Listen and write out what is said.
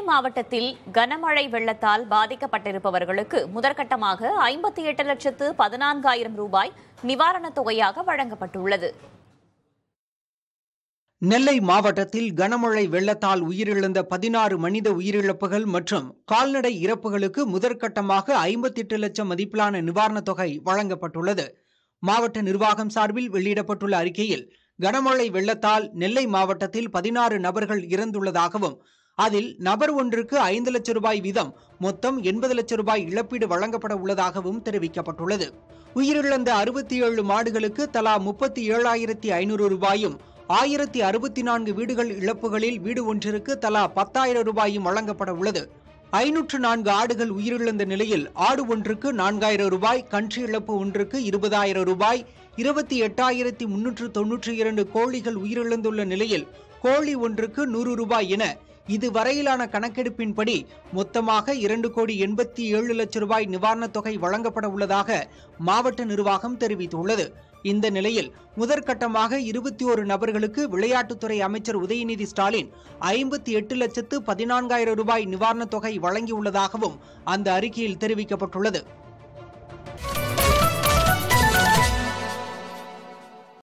மாவட்டத்தில் கனமழை வெள்ளத்தால் பாதிக்கப்பட்டிருப்பவர்களுக்கு முதற்கட்டமாக ஐம்பத்தி எட்டு லட்சத்து பதினான்காயிரம் ரூபாய் நிவாரணத் தொகையாக வழங்கப்பட்டுள்ளது நெல்லை மாவட்டத்தில் கனமழை வெள்ளத்தால் உயிரிழந்த பதினாறு மனித உயிரிழப்புகள் மற்றும் கால்நடை இறப்புகளுக்கு முதற்கட்டமாக ஐம்பத்தெட்டு லட்சம் மதிப்பிலான நிவாரணத் தொகை வழங்கப்பட்டுள்ளது மாவட்ட நிர்வாகம் சார்பில் வெளியிடப்பட்டுள்ள அறிக்கையில் கனமழை வெள்ளத்தால் நெல்லை மாவட்டத்தில் பதினாறு நபர்கள் இறந்துள்ளதாகவும் அதில் நபர் ஒன்றுக்கு ஐந்து லட்சம் ரூபாய் வீதம் மொத்தம் எண்பது லட்சம் ரூபாய் இழப்பீடு வழங்கப்பட உள்ளதாகவும் தெரிவிக்கப்பட்டுள்ளது உயிரிழந்த அறுபத்தி ஏழு மாடுகளுக்கு தலா முப்பத்தி ஏழாயிரத்தி ஐநூறு ரூபாயும் ஆயிரத்தி அறுபத்தி நான்கு வீடுகள் இழப்புகளில் வீடு ஒன்றிற்கு தலா பத்தாயிரம் ரூபாயும் வழங்கப்பட உள்ளது ஐநூற்று நான்கு ஆடுகள் உயிரிழந்த நிலையில் ஆடு ஒன்றுக்கு நான்காயிரம் ரூபாய் கன்று இழப்பு ஒன்றுக்கு இருபதாயிரம் ரூபாய் இருபத்தி எட்டாயிரத்தி முன்னூற்று தொன்னூற்றி இரண்டு கோழிகள் உயிரிழந்துள்ள நிலையில் கோழி ஒன்றுக்கு நூறு ரூபாய் என இதுவரையிலான கணக்கெடுப்பின்படி மொத்தமாக இரண்டு கோடி எண்பத்தி ஏழு லட்சம் ரூபாய் நிவாரணத் தொகை வழங்கப்பட உள்ளதாக மாவட்ட நிர்வாகம் தெரிவித்துள்ளது இந்த நிலையில் முதற்கட்டமாக இருபத்தி ஒரு நபர்களுக்கு விளையாட்டுத்துறை அமைச்சர் உதயநிதி ஸ்டாலின் ஐம்பத்தி எட்டு லட்சத்து பதினான்காயிரம் ரூபாய் நிவாரணத் தொகை வழங்கியுள்ளதாகவும் அந்த அறிக்கையில் தெரிவிக்கப்பட்டுள்ளது